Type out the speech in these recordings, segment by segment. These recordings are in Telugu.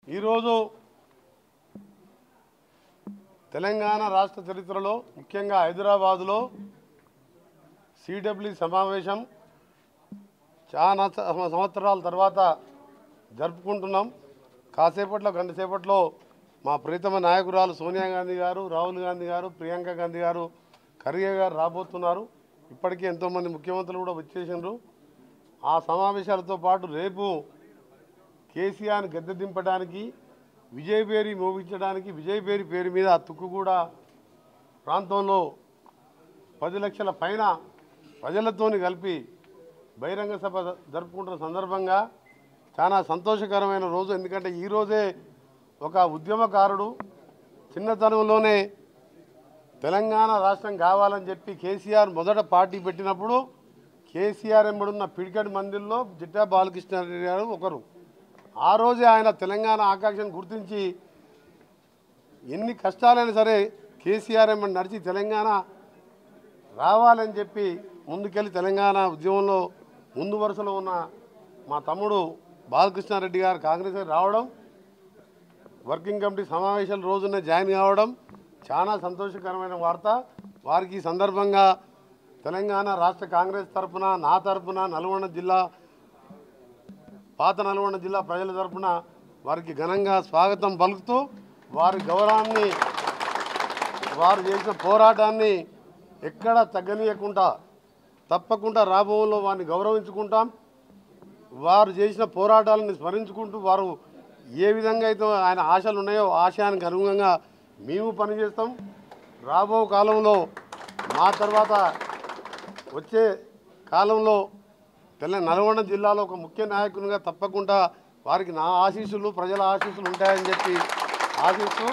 ఈరోజు తెలంగాణ రాష్ట్ర చరిత్రలో ముఖ్యంగా హైదరాబాదులో సిడబ్ల్యూ సమావేశం చాలా స- సంవత్సరాల తర్వాత జరుపుకుంటున్నాం కాసేపట్లో గంట సేపట్లో మా ప్రీతమ నాయకురాలు సోనియా గాంధీ గారు రాహుల్ గాంధీ గారు ప్రియాంక గాంధీ గారు ఖర్గే గారు రాబోతున్నారు ఇప్పటికే ఎంతోమంది ముఖ్యమంత్రులు కూడా వచ్చేసినారు ఆ సమావేశాలతో పాటు రేపు కేసీఆర్ని గద్దె దింపడానికి విజయపేరి మోగించడానికి విజయపేరి పేరు మీద తుక్కుగూడ ప్రాంతంలో పది లక్షల పైన ప్రజలతోని కలిపి బహిరంగ సభ జరుపుకుంటున్న సందర్భంగా చాలా సంతోషకరమైన రోజు ఎందుకంటే ఈ రోజే ఒక ఉద్యమకారుడు చిన్నతనంలోనే తెలంగాణ రాష్ట్రం కావాలని చెప్పి కేసీఆర్ మొదట పార్టీ పెట్టినప్పుడు కేసీఆర్ ఎంబడున్న పిడికడి మందిల్లో జిట్టా బాలకృష్ణారెడ్డి గారు ఒకరు ఆ రోజే ఆయన తెలంగాణ ఆకాంక్షను గుర్తించి ఎన్ని కష్టాలైనా సరే కేసీఆర్ ఎంబడి నడిచి తెలంగాణ రావాలని చెప్పి ముందుకెళ్ళి తెలంగాణ ఉద్యమంలో ముందు వరుసలో ఉన్న మా తమ్ముడు బాలకృష్ణారెడ్డి గారు కాంగ్రెస్ రావడం వర్కింగ్ కమిటీ సమావేశాల రోజున జాయిన్ కావడం చాలా సంతోషకరమైన వార్త వారికి ఈ సందర్భంగా తెలంగాణ రాష్ట్ర కాంగ్రెస్ తరఫున నా తరఫున నల్గొండ జిల్లా పాత నల్గొండ జిల్లా ప్రజల తరఫున వారికి ఘనంగా స్వాగతం పలుకుతూ వారి గౌరవాన్ని వారు చేసిన పోరాటాన్ని ఎక్కడా తగ్గనీయకుండా తప్పకుండా రాబోలో వారిని గౌరవించుకుంటాం వారు చేసిన పోరాటాలను స్మరించుకుంటూ వారు ఏ విధంగా అయితే ఆయన ఆశలు ఉన్నాయో ఆశయానికి అనుగుణంగా మేము పనిచేస్తాం రాబో కాలంలో మా తర్వాత వచ్చే కాలంలో తెల్ల నల్గొండ జిల్లాలో ఒక ముఖ్య నాయకునిగా తప్పకుండా వారికి నా ఆశీస్సులు ప్రజల ఆశీస్సులు ఉంటాయని చెప్పి ఆశిస్తూ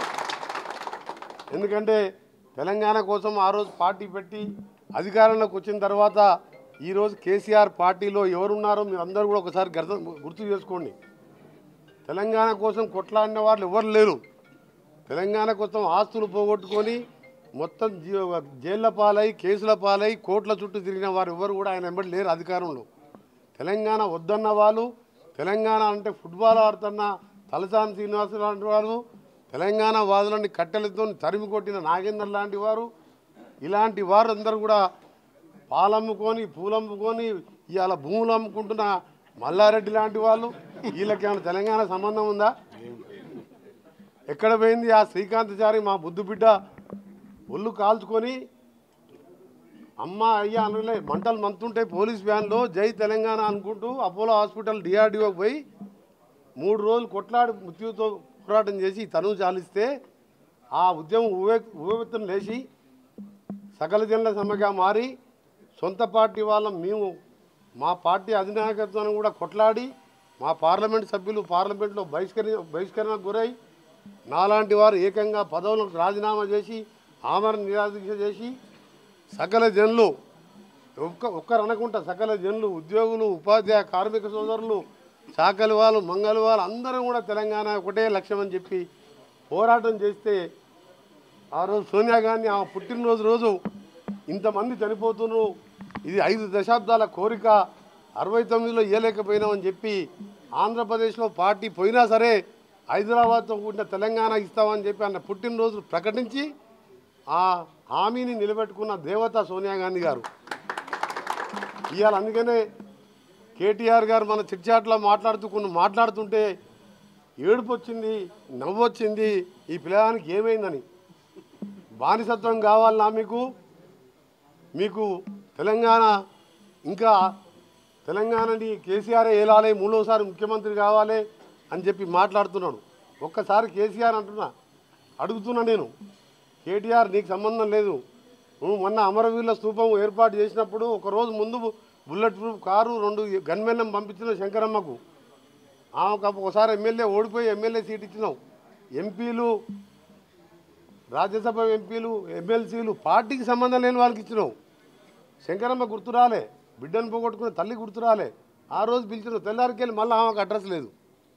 ఎందుకంటే తెలంగాణ కోసం ఆ రోజు పార్టీ పెట్టి అధికారంలోకి వచ్చిన తర్వాత ఈరోజు కేసీఆర్ పార్టీలో ఎవరున్నారో మీరు అందరూ కూడా ఒకసారి గర్త గుర్తు చేసుకోండి తెలంగాణ కోసం కొట్లాడిన వాళ్ళు ఎవరు లేరు తెలంగాణ కోసం ఆస్తులు పోగొట్టుకొని మొత్తం జీ- జైళ్ళ పాలై కేసుల పాలై కోట్ల చుట్టూ తిరిగిన వారు ఎవరు కూడా ఆయన వెంబడి లేరు అధికారంలో తెలంగాణ వద్దన్న వాళ్ళు తెలంగాణ అంటే ఫుట్బాల్ ఆడుతున్న తలసాని శ్రీనివాసరావు లాంటి వాళ్ళు తెలంగాణ వాదులని కట్టెలతో తరిమి కొట్టిన నాగేందర్ లాంటి వారు ఇలాంటి వారు అందరూ కూడా పాలమ్ముకొని పూలమ్ముకొని ఇవాళ భూములు అమ్ముకుంటున్న మల్లారెడ్డి లాంటి వాళ్ళు వీళ్ళకేమైనా తెలంగాణ సంబంధం ఉందా ఎక్కడ పోయింది ఆ శ్రీకాంతచారి మా బుద్ధు బిడ్డ ఒళ్ళు కాల్చుకొని అమ్మ అయ్యా అనలే మంటలు మంతుంటే పోలీస్ వ్యాన్లో జై తెలంగాణ అనుకుంటూ అపోలో హాస్పిటల్ డిఆర్డిఓకి పోయి మూడు రోజులు కొట్లాడి మృత్యుతో పోరాటం చేసి తను చాలిస్తే ఆ ఉద్యమం ఉవే ఉవ్వెత్తున లేచి సకల జనుల సమ్మెగా మారి సొంత పార్టీ వాళ్ళం మేము మా పార్టీ అధినాయకత్వాన్ని కూడా కొట్లాడి మా పార్లమెంట్ సభ్యులు పార్లమెంట్లో బహిష్కరి బహిష్కరణకు గురై నాలాంటి వారు ఏకంగా పదవులకు రాజీనామా చేసి ఆమరణ నిరాదీక్ష చేసి సకల జనులు ఒక్క ఒక్కరు అనకుండా సకల జనులు ఉద్యోగులు ఉపాధ్యాయ కార్మిక సోదరులు చాకలి వాళ్ళు మంగళ వాళ్ళు అందరం కూడా తెలంగాణ ఒకటే లక్ష్యం అని చెప్పి పోరాటం చేస్తే ఆ రోజు సోనియా గాంధీ ఆమె పుట్టినరోజు రోజు ఇంతమంది చనిపోతున్నారు ఇది ఐదు దశాబ్దాల కోరిక అరవై తొమ్మిదిలో ఇయ్యలేకపోయినామని చెప్పి ఆంధ్రప్రదేశ్లో పార్టీ పోయినా సరే హైదరాబాద్తో కూడిన తెలంగాణ ఇస్తామని చెప్పి ఆయన పుట్టినరోజు ప్రకటించి ఆ హామీని నిలబెట్టుకున్న దేవత సోనియా గాంధీ గారు ఇవాళ అందుకనే కేటీఆర్ గారు మన చిట్చాట్లో మాట్లాడుతూ కొన్ని మాట్లాడుతుంటే ఏడుపు వచ్చింది నవ్వు వచ్చింది ఈ పిల్లగానికి ఏమైందని బానిసత్వం కావాలన్నా మీకు మీకు తెలంగాణ ఇంకా తెలంగాణని కేసీఆర్ ఏలాలి మూడోసారి ముఖ్యమంత్రి కావాలి అని చెప్పి మాట్లాడుతున్నాడు ఒక్కసారి కేసీఆర్ అంటున్నా అడుగుతున్నా నేను కేటీఆర్ నీకు సంబంధం లేదు నువ్వు మొన్న అమరవీరుల స్తూపం ఏర్పాటు చేసినప్పుడు ఒక రోజు ముందు బుల్లెట్ ప్రూఫ్ కారు రెండు గన్మెన్నం పంపించిన శంకరమ్మకు ఆమెకు అప్పుడు ఒకసారి ఎమ్మెల్యే ఓడిపోయి ఎమ్మెల్యే సీట్ ఇచ్చినావు ఎంపీలు రాజ్యసభ ఎంపీలు ఎమ్మెల్సీలు పార్టీకి సంబంధం లేని వాళ్ళకి ఇచ్చినావు శంకరమ్మ గుర్తురాలే బిడ్డను పోగొట్టుకున్న తల్లి గుర్తురాలే ఆ రోజు పిలిచిన తెల్లారికెళ్ళి మళ్ళీ ఆమెకు అడ్రస్ లేదు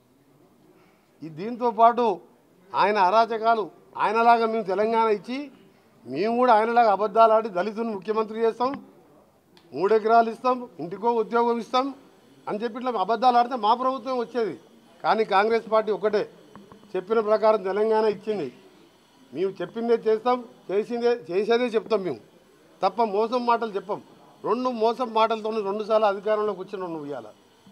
ఈ దీంతో పాటు ఆయన అరాచకాలు ఆయనలాగా మేము తెలంగాణ ఇచ్చి మేము కూడా ఆయనలాగా అబద్ధాలు ఆడి దళితుని ముఖ్యమంత్రి చేస్తాం మూడు ఎకరాలు ఇస్తాం ఇంటికో ఉద్యోగం ఇస్తాం అని చెప్పి ఇట్లా అబద్ధాలు ఆడితే మా ప్రభుత్వం వచ్చేది కానీ కాంగ్రెస్ పార్టీ ఒకటే చెప్పిన ప్రకారం తెలంగాణ ఇచ్చింది మేము చెప్పిందే చేస్తాం చేసిందే చేసేదే చెప్తాం మేము తప్ప మోసం మాటలు చెప్పం రెండు మోసం మాటలతో రెండుసార్లు అధికారంలోకి వచ్చిన నువ్వు ఇవాళ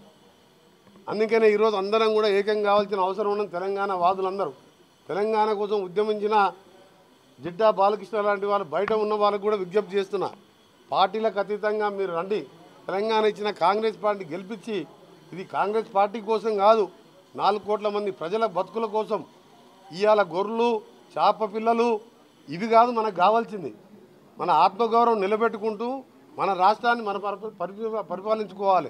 అందుకనే ఈరోజు అందరం కూడా ఏకం కావాల్సిన అవసరం ఉన్న తెలంగాణ వాదులందరూ తెలంగాణ కోసం ఉద్యమించిన జిడ్డా బాలకృష్ణ లాంటి వాళ్ళు బయట ఉన్న వాళ్ళకు కూడా విజ్ఞప్తి చేస్తున్నా పార్టీలకు అతీతంగా మీరు రండి తెలంగాణ ఇచ్చిన కాంగ్రెస్ పార్టీ గెలిపించి ఇది కాంగ్రెస్ పార్టీ కోసం కాదు నాలుగు కోట్ల మంది ప్రజల బతుకుల కోసం ఇవాళ గొర్రెలు చేప పిల్లలు ఇవి కాదు మనకు కావాల్సింది మన ఆత్మగౌరవం నిలబెట్టుకుంటూ మన రాష్ట్రాన్ని మన పరిప- పరిప- పరిపాలించుకోవాలి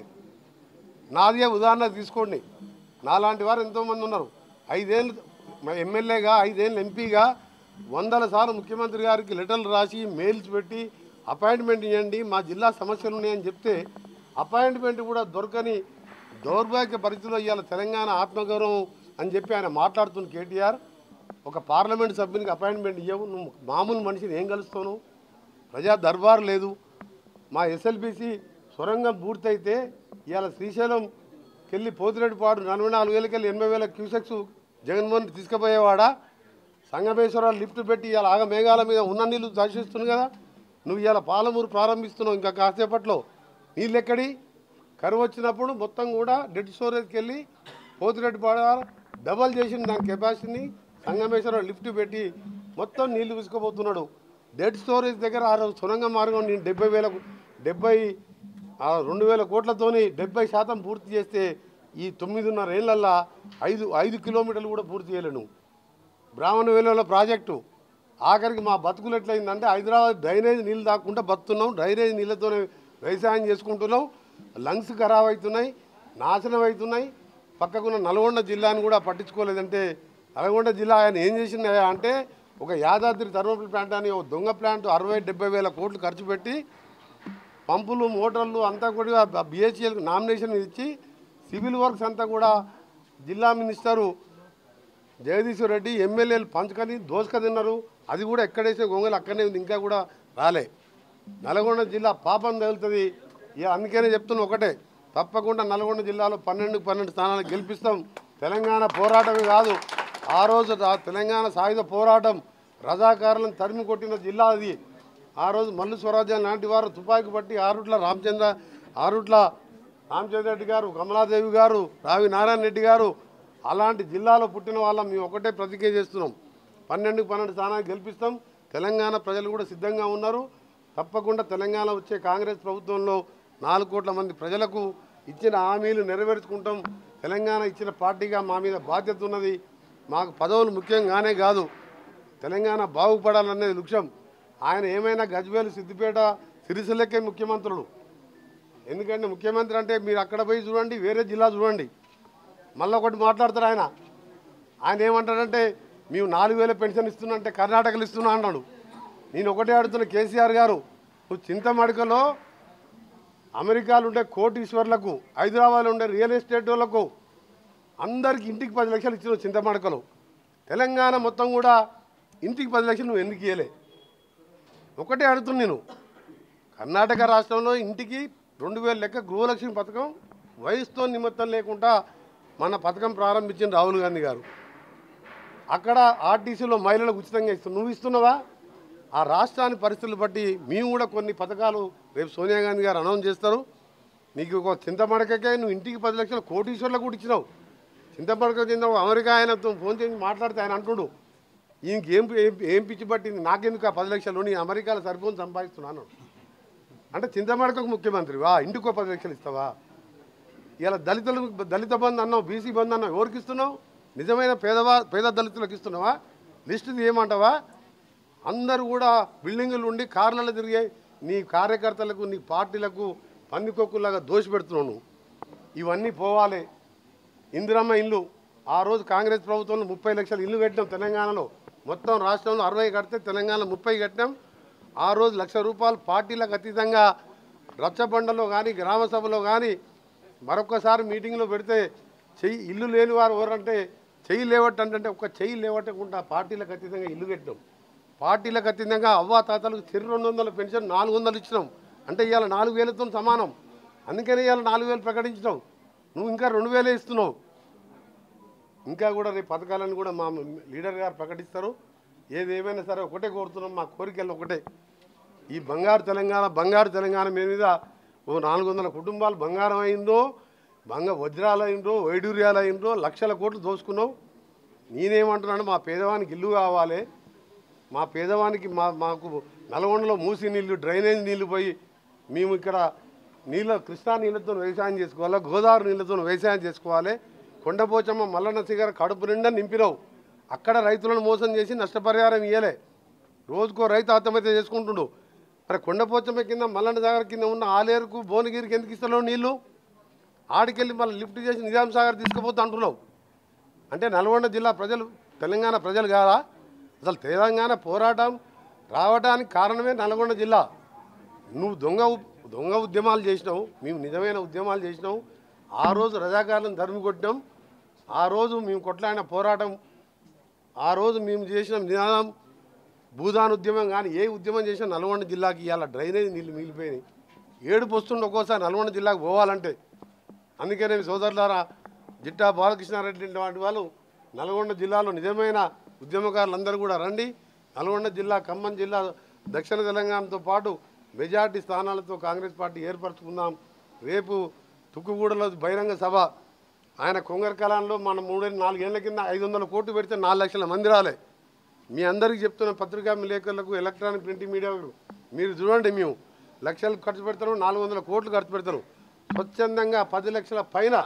నాదే ఉదాహరణ తీసుకోండి నాలాంటి వారు ఎంతోమంది ఉన్నారు ఐదేళ్ళు మ- ఎమ్మెల్యేగా ఐదేళ్ళు ఎంపీగా వందల సార్లు ముఖ్యమంత్రి గారికి లెటర్లు రాసి మెయిల్స్ పెట్టి అపాయింట్మెంట్ ఇవ్వండి మా జిల్లా సమస్యలు ఉన్నాయని చెప్తే అపాయింట్మెంట్ కూడా దొరకని దౌర్భాగ్య పరిస్థితిలో ఇవాళ తెలంగాణ ఆత్మగౌరవం అని చెప్పి ఆయన మాట్లాడుతున్న కేటీఆర్ ఒక పార్లమెంట్ సభ్యునికి అపాయింట్మెంట్ ఇవ్వవు నువ్వు మామూలు మనిషిని ఏం కలుస్తావు ప్రజా దర్బార్ లేదు మా ఎస్ఎల్బిసి సొరంగం పూర్తయితే ఇవాళ శ్రీశైలంకి వెళ్ళి పోతిరెడ్డిపాడు నలభై నాలుగు వేలకి వెళ్ళి ఎనభై వేల క్యూసెక్స్ జగన్మోహన్ తీసుకుపోయేవాడా సంగమేశ్వరరావు లిఫ్ట్ పెట్టి ఇవాళ ఆగ మేఘాల మీద ఉన్న నీళ్లు దర్శిస్తుంది కదా నువ్వు ఇవాళ పాలమూరు ప్రారంభిస్తున్నావు ఇంకా కాసేపట్లో నీళ్ళు ఎక్కడి కరువు వచ్చినప్పుడు మొత్తం కూడా డెడ్ స్టోరేజ్కి వెళ్ళి పోతిరెడ్డిపాడు డబల్ చేసిన దాని కెపాసిటీని సంగమేశ్వరరావు లిఫ్ట్ పెట్టి మొత్తం నీళ్లు తీసుకుపోతున్నాడు డెడ్ స్టోరేజ్ దగ్గర ఆ రోజు సొరంగ మార్గం నేను డెబ్బై వేల డెబ్బై ఆ రెండు వేల కోట్లతోని డెబ్బై శాతం పూర్తి చేస్తే ఈ తొమ్మిదిన్నర ఏళ్ళల్లో ఐదు ఐదు కిలోమీటర్లు కూడా పూర్తి చేయలేను బ్రాహ్మణ వేలలో ప్రాజెక్టు ఆఖరికి మా బతుకులు ఎట్లయిందంటే హైదరాబాద్ డ్రైనేజ్ నీళ్ళు దాక్కుంటా బతున్నాం డ్రైనేజ్ నీళ్ళతోనే వ్యవసాయం చేసుకుంటున్నాం లంగ్స్ ఖరాబ్ అవుతున్నాయి నాశనం అవుతున్నాయి పక్కకున్న నల్గొండ జిల్లాని కూడా పట్టించుకోలేదంటే నల్గొండ జిల్లా ఆయన ఏం చేసింది అంటే ఒక యాదాద్రి థర్మల్ ప్లాంట్ అని ఒక దొంగ ప్లాంట్ అరవై డెబ్బై వేల కోట్లు ఖర్చు పెట్టి పంపులు మోటార్లు అంతా కూడా బిహెచ్ఎల్కి నామినేషన్ ఇచ్చి సివిల్ వర్క్స్ అంతా కూడా జిల్లా మినిస్టరు జగదీశ్వర్ రెడ్డి ఎమ్మెల్యేలు పంచుకొని దోసుక తిన్నారు అది కూడా ఎక్కడేసే గొంగలు అక్కడనే ఉంది ఇంకా కూడా రాలే నల్గొండ జిల్లా పాపం తగులుతుంది ఇక అందుకనే చెప్తున్నా ఒకటే తప్పకుండా నల్గొండ జిల్లాలో పన్నెండు పన్నెండు స్థానాలు గెలిపిస్తాం తెలంగాణ పోరాటమే కాదు ఆ రోజు రా- తెలంగాణ సాయుధ పోరాటం రజాకారులను తరిమి కొట్టిన జిల్లా అది ఆ రోజు మల్లు స్వరాజ్యం లాంటి వారు తుపాకీ పట్టి ఆరుట్ల రామచంద్ర ఆరుట్ల రామచంద్ర రెడ్డి గారు కమలాదేవి గారు రావి నారాయణ రెడ్డి గారు అలాంటి జిల్లాలో పుట్టిన వాళ్ళం మేము ఒకటే ప్రతిజ్ఞ చేస్తున్నాం పన్నెండు పన్నెండు స్థానాలు గెలిపిస్తాం తెలంగాణ ప్రజలు కూడా సిద్ధంగా ఉన్నారు తప్పకుండా తెలంగాణ వచ్చే కాంగ్రెస్ ప్రభుత్వంలో నాలుగు కోట్ల మంది ప్రజలకు ఇచ్చిన హామీలు నెరవేర్చుకుంటాం తెలంగాణ ఇచ్చిన పార్టీగా మా మీద బాధ్యత ఉన్నది మాకు పదవులు ముఖ్యంగానే కాదు తెలంగాణ బాగుపడాలనేది లక్ష్యం ఆయన ఏమైనా గజ్వేలు సిద్దిపేట సిరిసిల్లకే ముఖ్యమంత్రులు ఎందుకంటే ముఖ్యమంత్రి అంటే మీరు అక్కడ పోయి చూడండి వేరే జిల్లా చూడండి మళ్ళీ ఒకటి మాట్లాడతారు ఆయన ఆయన ఏమంటాడంటే మేము నాలుగు వేల పెన్షన్ ఇస్తున్నా అంటే కర్ణాటకలో ఇస్తున్నా అన్నాడు నేను ఒకటే అడుగుతున్న కేసీఆర్ గారు నువ్వు చింతమడకలో అమెరికాలో ఉండే కోటీశ్వర్లకు హైదరాబాద్లో ఉండే రియల్ ఎస్టేట్ వాళ్ళకు అందరికి ఇంటికి పది లక్షలు ఇచ్చిన చింతమడకలో తెలంగాణ మొత్తం కూడా ఇంటికి పది లక్షలు నువ్వు ఎందుకు ఇవ్వలే ఒకటే అడుగుతున్నా నేను కర్ణాటక రాష్ట్రంలో ఇంటికి రెండు వేల లెక్క గృహలక్ష్మి పథకం వయసుతో నిమిత్తం లేకుండా మన పథకం ప్రారంభించిన రాహుల్ గాంధీ గారు అక్కడ ఆర్టీసీలో మహిళలకు ఉచితంగా ఇస్తున్నావు నువ్వు ఇస్తున్నావా ఆ రాష్ట్రాన్ని పరిస్థితులు బట్టి మేము కూడా కొన్ని పథకాలు రేపు సోనియా గాంధీ గారు అనౌన్స్ చేస్తారు నీకు ఒక చింతమడకకే నువ్వు ఇంటికి పది లక్షల కోటీశ్వర్లకు కూడా ఇచ్చినావు చింతమడక చెందిన ఒక అమెరికా ఆయనతో ఫోన్ చేసి మాట్లాడితే ఆయన అంటుడు ఈయనకి ఏం ఏం- ఏం పిచ్చి పట్టింది నాకెందుకు ఆ పది లక్షలు నీ అమెరికాలో సరిపోని సంపాదిస్తున్నాను అంటే చింతమడకకు ముఖ్యమంత్రివా ఇంటికో పది లక్షలు ఇస్తావా ఇలా దళితులు దళిత బంధు అన్నావు బీసీ బంధు అన్నావు ఎవరికి ఇస్తున్నావు నిజమైన పేదవా పేద దళితులకు ఇస్తున్నావా లిస్టు ఏమంటావా అందరూ కూడా బిల్డింగులు ఉండి కార్లలో తిరిగే నీ కార్యకర్తలకు నీ పార్టీలకు పందికొక్కులాగా దోషి పెడుతున్నావు నువ్వు ఇవన్నీ పోవాలి ఇందిరమ్మ ఇల్లు ఆ రోజు కాంగ్రెస్ ప్రభుత్వంలో ముప్పై లక్షల ఇల్లు కట్టినాం తెలంగాణలో మొత్తం రాష్ట్రంలో అరవై కడితే తెలంగాణలో ముప్పై కట్టినాం ఆ రోజు లక్ష రూపాయలు పార్టీలకు అతీతంగా రచ్చబండలో కానీ గ్రామ సభలో కానీ మరొకసారి మీటింగ్లో పెడితే చెయ్యి ఇల్లు లేని వారు ఎవరంటే చెయ్యి లేవట్టు అంటే ఒక చెయ్యి లేవట్టకుండా పార్టీలకు అతీతంగా ఇల్లు కట్టినాం పార్టీలకు అతీతంగా అవ్వా తాతలకు చెరు రెండు వందల పెన్షన్ నాలుగు వందలు ఇచ్చినాం అంటే ఇవాళ నాలుగు వేలతో సమానం అందుకని ఇవాళ నాలుగు వేలు ప్రకటించినాం నువ్వు ఇంకా రెండు వేలే ఇస్తున్నావు ఇంకా కూడా రేపు పథకాలను కూడా మా లీడర్ గారు ప్రకటిస్తారు ఏది ఏమైనా సరే ఒకటే కోరుతున్నాం మా కోరికలు ఒకటే ఈ బంగారు తెలంగాణ బంగారు తెలంగాణ మీద ఓ నాలుగు వందల కుటుంబాలు బంగారం అయిందో బంగ వజ్రాలు అయిందో వైడూర్యాలు అయిందో లక్షల కోట్లు దోసుకున్నావు నేనేమంటున్నాను మా పేదవానికి ఇల్లు కావాలి మా పేదవానికి మా మాకు నల్గొండలో మూసి నీళ్లు డ్రైనేజ్ నీళ్లు పోయి మేము ఇక్కడ నీళ్ళ కృష్ణా నీళ్ళతో వ్యవసాయం చేసుకోవాలి గోదావరి నీళ్ళతో వ్యవసాయం చేసుకోవాలి కొండపోచమ్మ మల్లన్న సిగర కడుపు నిండా నింపినావు అక్కడ రైతులను మోసం చేసి నష్టపరిహారం ఇయ్యలే రోజుకో రైతు ఆత్మహత్య చేసుకుంటుండు మరి కొండపోచమ్మ కింద మల్లన్న సాగర్ కింద ఉన్న ఆలేరుకు భువనగిరికి ఎందుకు ఇస్తలేవు నీళ్లు ఆడికెళ్ళి మళ్ళీ లిఫ్ట్ చేసి నిజాం సాగర్ తీసుకుపోతా అంటున్నావు అంటే నల్గొండ జిల్లా ప్రజలు తెలంగాణ ప్రజలు కాదా అసలు తెలంగాణ పోరాటం రావడానికి కారణమే నల్గొండ జిల్లా నువ్వు దొంగ ఉ- దొంగ ఉద్యమాలు చేసినావు మేము నిజమైన ఉద్యమాలు చేసినావు ఆ రోజు రజాకారులను ధర్మి కొట్టినాం ఆ రోజు మేము కొట్లాడిన పోరాటం ఆ రోజు మేము చేసిన నినాదం భూదాన్ ఉద్యమం కానీ ఏ ఉద్యమం చేసినా నల్గొండ జిల్లాకి ఇవాళ డ్రైనేజ్ నీళ్ళు మిగిలిపోయినాయి ఏడుపు వస్తుండే ఒక్కోసారి నల్గొండ జిల్లాకు పోవాలంటే అందుకనే మీ సోదరులారా జిట్టా బాలకృష్ణారెడ్డి వంటి వాళ్ళు నల్గొండ జిల్లాలో నిజమైన ఉద్యమకారులందరూ కూడా రండి నల్గొండ జిల్లా ఖమ్మం జిల్లా దక్షిణ తెలంగాణతో పాటు మెజార్టీ స్థానాలతో కాంగ్రెస్ పార్టీ ఏర్పరచుకుందాం రేపు తుక్కుగూడలో బహిరంగ సభ ఆయన కొంగర కళాల్లో మన మూడే నాలుగేళ్ల కింద ఐదు వందల కోట్లు పెడితే నాలుగు లక్షల మంది రాలే మీ అందరికీ చెప్తున్న పత్రికా విలేకరులకు ఎలక్ట్రానిక్ ప్రింటింగ్ మీడియాకు మీరు చూడండి మేము లక్షలు ఖర్చు పెడతారు నాలుగు వందల కోట్లు ఖర్చు పెడతారు స్వచ్ఛందంగా పది లక్షల పైన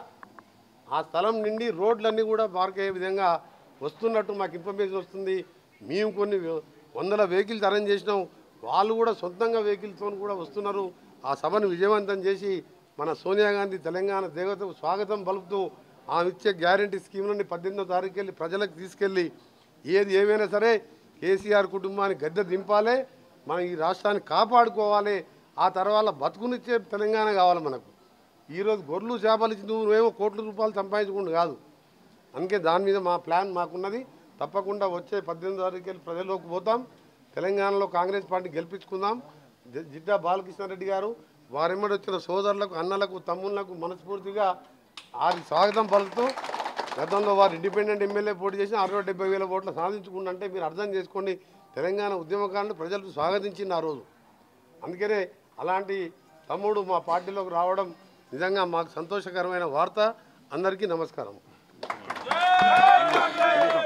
ఆ స్థలం నిండి రోడ్లన్నీ కూడా పార్క్ విధంగా వస్తున్నట్టు మాకు ఇన్ఫర్మేషన్ వస్తుంది మేము కొన్ని వందల వెహికల్స్ అరేంజ్ చేసినాం వాళ్ళు కూడా సొంతంగా వెహికల్తో కూడా వస్తున్నారు ఆ సభను విజయవంతం చేసి మన సోనియా గాంధీ తెలంగాణ దేవతకు స్వాగతం పలుకుతూ ఆమె ఇచ్చే గ్యారంటీ స్కీమ్లని పద్దెనిమిదో తారీఖు వెళ్ళి ప్రజలకు తీసుకెళ్ళి ఏది ఏమైనా సరే కేసీఆర్ కుటుంబాన్ని గద్దె దింపాలి మనం ఈ రాష్ట్రాన్ని కాపాడుకోవాలి ఆ తర్వాత బతుకునిచ్చే తెలంగాణ కావాలి మనకు ఈరోజు గొర్రెలు చేపలు ఇచ్చి నువ్వేమో కోట్ల రూపాయలు సంపాదించుకుంటూ కాదు అందుకే దాని మీద మా ప్లాన్ మాకున్నది తప్పకుండా వచ్చే పద్దెనిమిది తారీఖు వెళ్ళి ప్రజల్లోకి పోతాం తెలంగాణలో కాంగ్రెస్ పార్టీ గెలిపించుకుందాం జి- జిడ్డా బాలకృష్ణారెడ్డి గారు వారెమ్మడి వచ్చిన సోదరులకు అన్నలకు తమ్ముళ్లకు మనస్ఫూర్తిగా వారికి స్వాగతం పలుకుతూ గతంలో వారు ఇండిపెండెంట్ ఎమ్మెల్యే పోటీ చేసి అరవై డెబ్బై వేల ఓట్లు సాధించుకుంటే మీరు అర్థం చేసుకోండి తెలంగాణ ఉద్యమకారులను ప్రజలు స్వాగతించింది ఆ రోజు అందుకనే అలాంటి తమ్ముడు మా పార్టీలోకి రావడం నిజంగా మాకు సంతోషకరమైన వార్త అందరికీ నమస్కారం